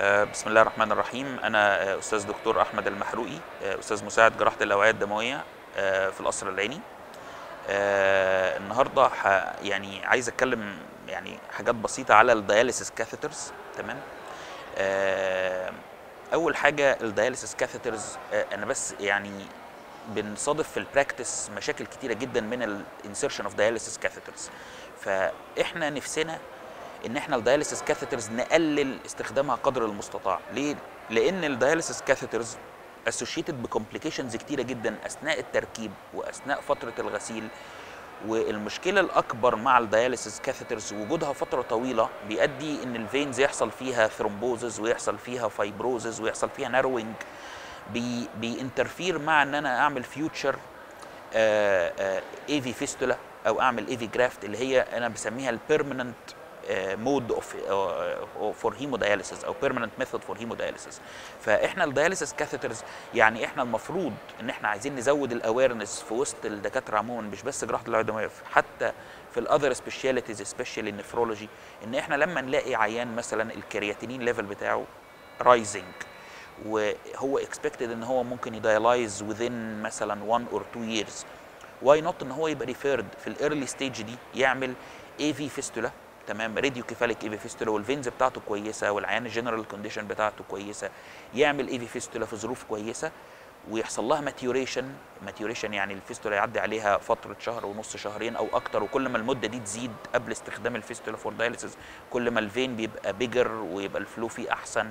آه، بسم الله الرحمن الرحيم انا آه، استاذ دكتور احمد المحروقي آه، استاذ مساعد جراحه الاوعيه الدمويه آه، في القصر العيني آه، النهارده ح- يعني عايز اتكلم يعني حاجات بسيطه على الدياليسيس كاثيترز تمام آه، اول حاجه الدياليسيس كاثيترز انا بس يعني بنصادف في البراكتس مشاكل كتيره جدا من الانسرشن اوف دياليسيس كاثيترز فاحنا نفسنا ان احنا الدياليسيس كاثيترز نقلل استخدامها قدر المستطاع ليه لان الدياليسيس كاثيترز اسوشيتد بكومبليكيشنز كتيره جدا اثناء التركيب واثناء فتره الغسيل والمشكله الاكبر مع الدياليسيس كاثيترز وجودها فتره طويله بيؤدي ان الفينز يحصل فيها ثرومبوزز ويحصل فيها فايبروزز ويحصل فيها ناروينج بي بينترفير مع ان انا اعمل فيوتشر اي في فيستولا او اعمل اي في جرافت اللي هي انا بسميها البيرمننت مود اوف فور هيموداياليسيس او بيرمننت ميثود فور هيموداياليسيس فاحنا الدياليسيس كاثيترز يعني احنا المفروض ان احنا عايزين نزود الاويرنس في وسط الدكاتره عموما مش بس جراحه الاوعيه الدمويه حتى في الاذر سبيشاليتيز سبيشالي النفرولوجي ان احنا لما نلاقي عيان مثلا الكرياتينين ليفل بتاعه رايزنج وهو اكسبكتد ان هو ممكن يدايلايز within مثلا 1 اور 2 years واي نوت ان هو يبقى ريفيرد في الايرلي ستيج دي يعمل اي في فيستولا تمام راديو كيفاليك اي في فيستولا والفينز بتاعته كويسه والعيان الجنرال كونديشن بتاعته كويسه يعمل اي في فيستولا في ظروف كويسه ويحصل لها ماتيوريشن ماتيوريشن يعني الفيستولا يعدي عليها فتره شهر ونص شهرين او اكتر وكل ما المده دي تزيد قبل استخدام الفيستولا فور دايليسيس كل ما الفين بيبقى بيجر ويبقى الفلو فيه احسن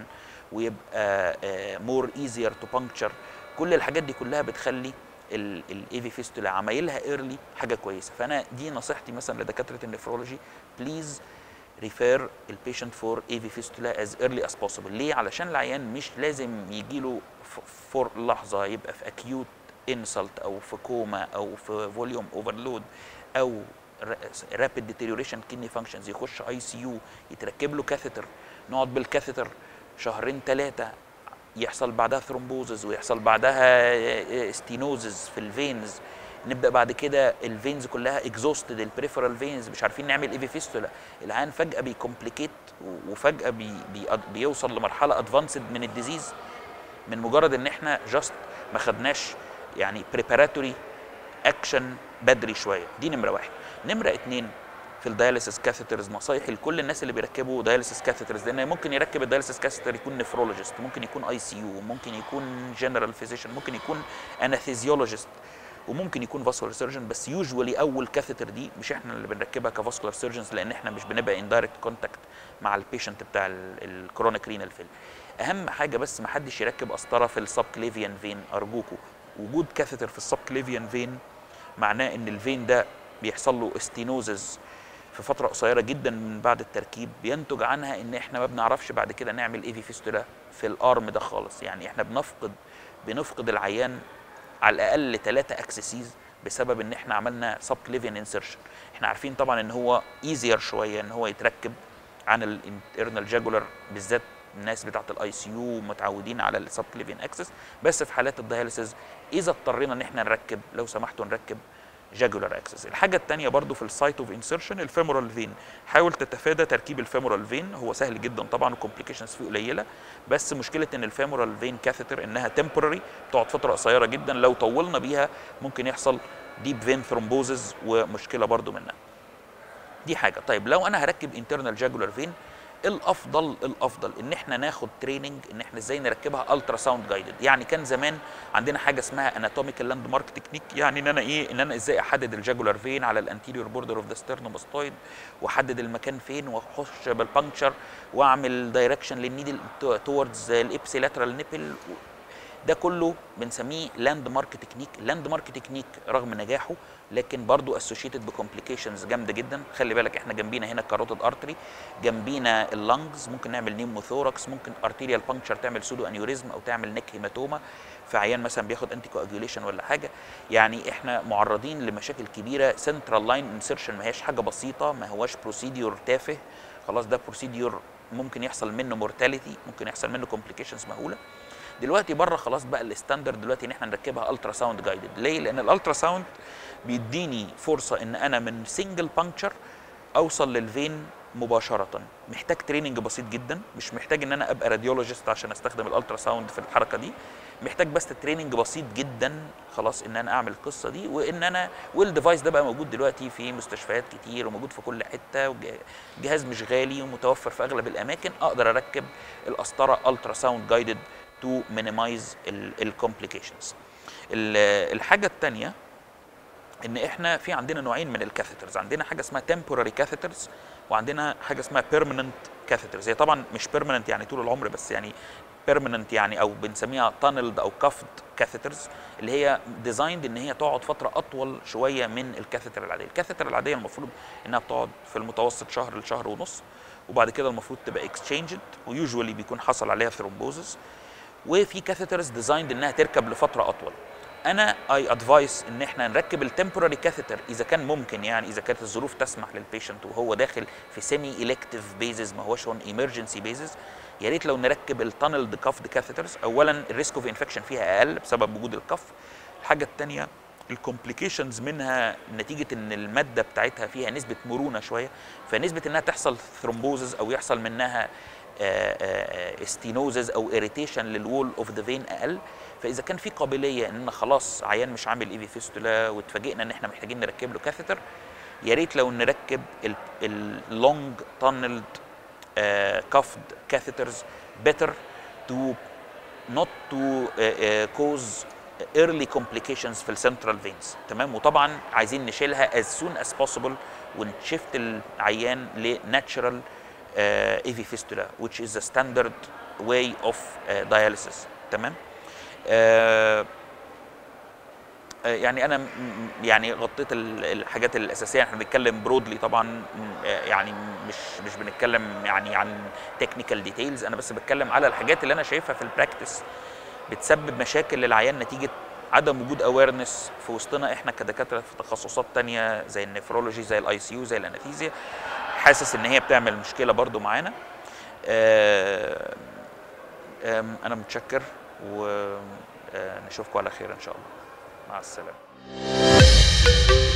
ويبقى مور ايزير تو بانكتشر كل الحاجات دي كلها بتخلي الاي في فيستولا عمايلها ايرلي حاجه كويسه فانا دي نصيحتي مثلا لدكاتره النفرولوجي بليز ريفير البيشنت فور اي في فيستولا از ايرلي از بوسيبل ليه علشان العيان مش لازم يجي له فور لحظه يبقى في اكيوت انسلت او في كوما او في فوليوم اوفرلود او رابيد ديتيريوريشن كدني فانكشنز يخش اي سي يو يتركب له كاثيتر نقعد بالكاثيتر شهرين ثلاثه يحصل بعدها ثرومبوزز ويحصل بعدها ستينوزز في الفينز نبدا بعد كده الفينز كلها اكزوستد البريفرال فينز مش عارفين نعمل ايفي فيستولا العيان فجاه بيكومبليكيت وفجاه بي بي بيوصل لمرحله ادفانسد من الديزيز من مجرد ان احنا جاست ما خدناش يعني بريباراتوري اكشن بدري شويه دي نمره واحد نمره اتنين في الدياليسيس كاثيترز نصايحي لكل الناس اللي بيركبوا دياليسيس كاثيترز لان ممكن يركب الدياليسيس كاثيتر يكون نفرولوجيست ممكن يكون اي سي يو ممكن يكون جنرال فيزيشن ممكن يكون اناثيزيولوجيست وممكن يكون فاسكولار سيرجن بس يوجوالي اول كاثيتر دي مش احنا اللي بنركبها كفاسكولار سيرجنز لان احنا مش بنبقى ان دايركت كونتاكت مع البيشنت بتاع الكرونيك رينال فيل اهم حاجه بس ما حدش يركب قسطره في السب كليفيان فين ارجوكوا وجود كاثيتر في السب كليفيان فين معناه ان الفين ده بيحصل له استينوزز في فتره قصيره جدا من بعد التركيب بينتج عنها ان احنا ما بنعرفش بعد كده نعمل اي في فيستولا في الارم ده خالص يعني احنا بنفقد بنفقد العيان على الاقل ثلاثة اكسسيز بسبب ان احنا عملنا سب كليفيان انسرشن احنا عارفين طبعا ان هو ايزير شويه ان هو يتركب عن الانترنال جاجولار بالذات الناس بتاعه الاي سي يو متعودين على السب كليفيان اكسس بس في حالات الدياليسيز اذا اضطرينا ان احنا نركب لو سمحتوا نركب جاجولار اكسس الحاجه الثانيه برضو في السايت اوف انسرشن الفيمورال فين حاول تتفادى تركيب الفيمورال فين هو سهل جدا طبعا والكومبليكيشنز فيه قليله بس مشكله ان الفيمورال فين كاثيتر انها تمبوراري بتقعد فتره قصيره جدا لو طولنا بيها ممكن يحصل ديب فين ثرومبوزز ومشكله برضو منها دي حاجه طيب لو انا هركب انترنال جاجولار فين الافضل الافضل ان احنا ناخد تريننج ان احنا ازاي نركبها الترا ساوند جايدد يعني كان زمان عندنا حاجه اسمها اناتوميكال لاند مارك تكنيك يعني ان انا ايه ان انا ازاي احدد الجاجولار فين على الانتيريور بوردر اوف ذا ستيرنوماستويد واحدد المكان فين واخش بالبانكشر واعمل دايركشن للنيدل توردز الابسي لاترال نيبل ده كله بنسميه لاند مارك تكنيك اللاند مارك تكنيك رغم نجاحه لكن برضو اسوشيتد بكومبليكيشنز جامده جدا خلي بالك احنا جنبينا هنا الكاروتيد ارتري جنبينا اللنجز ممكن نعمل نيموثوركس ممكن ارتيريال بانكشر تعمل سودو انيوريزم او تعمل نيك هيماتوما في عيان مثلا بياخد انتي كواجوليشن ولا حاجه يعني احنا معرضين لمشاكل كبيره سنترال لاين انسرشن ما هياش حاجه بسيطه ما هواش بروسيديور تافه خلاص ده بروسيديور ممكن يحصل منه مورتاليتي ممكن يحصل منه كومبليكيشنز مهوله دلوقتي بره خلاص بقى الستاندرد دلوقتي ان احنا نركبها الترا ساوند جايدد ليه لان الالترا ساوند بيديني فرصه ان انا من سنجل بانكتشر اوصل للفين مباشره محتاج تريننج بسيط جدا مش محتاج ان انا ابقى راديولوجيست عشان استخدم الالترا ساوند في الحركه دي محتاج بس تريننج بسيط جدا خلاص ان انا اعمل القصه دي وان انا والديفايس ده بقى موجود دلوقتي في مستشفيات كتير وموجود في كل حته وجهاز مش غالي ومتوفر في اغلب الاماكن اقدر اركب القسطره الترا ساوند جايدد تو مينيمايز الكومبليكيشنز الحاجه الثانيه ان احنا في عندنا نوعين من الكاثيترز عندنا حاجه اسمها temporary كاثيترز وعندنا حاجه اسمها permanent كاثيترز هي طبعا مش permanent يعني طول العمر بس يعني permanent يعني او بنسميها tunneled او cuffed كاثيترز اللي هي ديزايند ان هي تقعد فتره اطول شويه من الكاثيتر العاديه الكاثيتر العاديه المفروض انها بتقعد في المتوسط شهر لشهر ونص وبعد كده المفروض تبقى اكسشينجد ويوجوالي بيكون حصل عليها ثرومبوزس وفي كاثيترز ديزايند انها تركب لفتره اطول انا اي ادفايس ان احنا نركب التمبوراري كاثيتر اذا كان ممكن يعني اذا كانت الظروف تسمح للبيشنت وهو داخل في سيمي الكتيف بيزز ما هوش اون ايمرجنسي بيزز يا ريت لو نركب التانلد كافد كاثيترز اولا الريسك اوف انفكشن فيها اقل بسبب وجود الكف الحاجه الثانيه الكومبليكيشنز منها نتيجه ان الماده بتاعتها فيها نسبه مرونه شويه فنسبه انها تحصل ثرومبوزز او يحصل منها استينوزز او اريتيشن للوول اوف ذا فين اقل فاذا كان في قابليه ان خلاص عيان مش عامل اي في فيستولا واتفاجئنا ان احنا محتاجين نركب له كاثيتر يا ريت لو نركب اللونج تانلد كافد كاثيترز better to not to uh, uh, cause early complications في السنترال فينز تمام وطبعا عايزين نشيلها as soon as possible ونشفت العيان لناتشرال اي في فيستولا which is the standard way of uh, dialysis تمام آه يعني انا يعني غطيت الحاجات الاساسيه احنا بنتكلم برودلي طبعا يعني مش مش بنتكلم يعني عن تكنيكال ديتيلز انا بس بتكلم على الحاجات اللي انا شايفها في البراكتس بتسبب مشاكل للعيان نتيجه عدم وجود اويرنس في وسطنا احنا كدكاتره في تخصصات تانية زي النفرولوجي زي الاي سي يو زي الانستيزيا حاسس ان هي بتعمل مشكله برضو معانا انا متشكر ونشوفكم على خير ان شاء الله مع السلامه